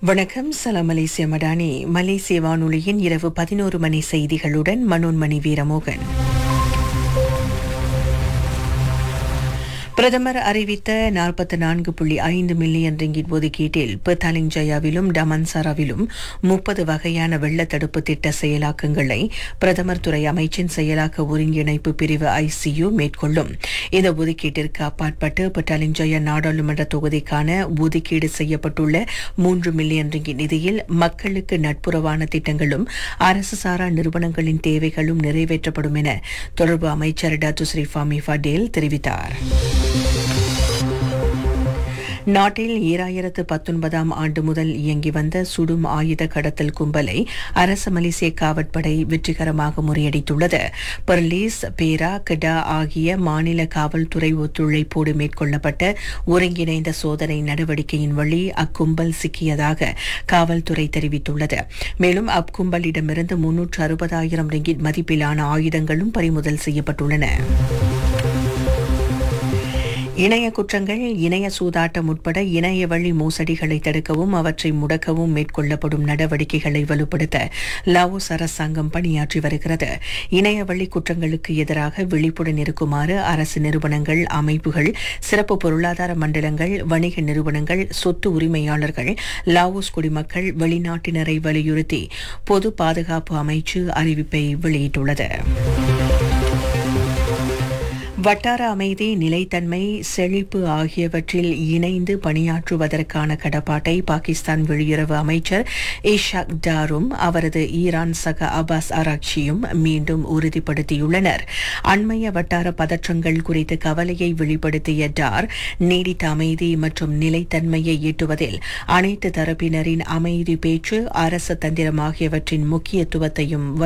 வணக்கம் சலாம் மலேசிய மடானி மலேசிய வானொலியின் இரவு பதினோரு மணி செய்திகளுடன் மனோன்மணி வீரமோகன் பிரதமர் அறிவித்த நாற்பத்தி நான்கு புள்ளி ஐந்து மில்லியன் ரிங்கிட் ஒதுக்கீட்டில் பெத்தாலிங் ஜயாவிலும் டமன்சாராவிலும் முப்பது வகையான வெள்ள தடுப்பு திட்ட செயலாக்கங்களை பிரதமர் துறை அமைச்சின் செயலாக்க ஒருங்கிணைப்பு பிரிவு ஐசியு மேற்கொள்ளும் இந்த ஒதுக்கீட்டிற்கு அப்பாற்பட்டு பெட்டாலிங் ஜயா நாடாளுமன்ற தொகுதிக்கான ஒதுக்கீடு செய்யப்பட்டுள்ள மூன்று மில்லியன் ரிங்கிட் நிதியில் மக்களுக்கு நட்புறவான திட்டங்களும் அரசு சாரா நிறுவனங்களின் தேவைகளும் நிறைவேற்றப்படும் என தொடர்பு அமைச்சர் டாத்து ஸ்ரீ ஃபாமி ஃபடேல் தெரிவித்தார் நாட்டில் ஈராயிரத்து பத்தொன்பதாம் ஆண்டு முதல் இயங்கி வந்த சுடும் ஆயுத கடத்தல் கும்பலை அரசு மலேசிய காவற்படை வெற்றிகரமாக முறியடித்துள்ளது பெர்லீஸ் பேரா கிடா ஆகிய மாநில காவல்துறை ஒத்துழைப்போடு மேற்கொள்ளப்பட்ட ஒருங்கிணைந்த சோதனை நடவடிக்கையின் வழி அக்கும்பல் சிக்கியதாக காவல்துறை தெரிவித்துள்ளது மேலும் அக்கும்பலிடமிருந்து முன்னூற்று அறுபதாயிரம் ரிங்கிட் மதிப்பிலான ஆயுதங்களும் பறிமுதல் செய்யப்பட்டுள்ளன இணைய குற்றங்கள் இணைய சூதாட்டம் உட்பட இணைய வழி மோசடிகளை தடுக்கவும் அவற்றை முடக்கவும் மேற்கொள்ளப்படும் நடவடிக்கைகளை வலுப்படுத்த லாவோஸ் அரசாங்கம் பணியாற்றி வருகிறது இணைய வழி குற்றங்களுக்கு எதிராக விழிப்புடன் இருக்குமாறு அரசு நிறுவனங்கள் அமைப்புகள் சிறப்பு பொருளாதார மண்டலங்கள் வணிக நிறுவனங்கள் சொத்து உரிமையாளர்கள் லாவோஸ் குடிமக்கள் வெளிநாட்டினரை வலியுறுத்தி பொது பாதுகாப்பு அமைச்சு அறிவிப்பை வெளியிட்டுள்ளது வட்டார அமைதி நிலைத்தன்மை செழிப்பு ஆகியவற்றில் இணைந்து பணியாற்றுவதற்கான கடப்பாட்டை பாகிஸ்தான் வெளியுறவு அமைச்சர் இஷாக் டாரும் அவரது ஈரான் சக அபாஸ் அராக்சியும் மீண்டும் உறுதிப்படுத்தியுள்ளனர் அண்மைய வட்டார பதற்றங்கள் குறித்து கவலையை வெளிப்படுத்திய டார் நீடித்த அமைதி மற்றும் நிலைத்தன்மையை எட்டுவதில் அனைத்து தரப்பினரின் அமைதி பேச்சு அரசு தந்திரம் ஆகியவற்றின் முக்கியத்துவத்தையும்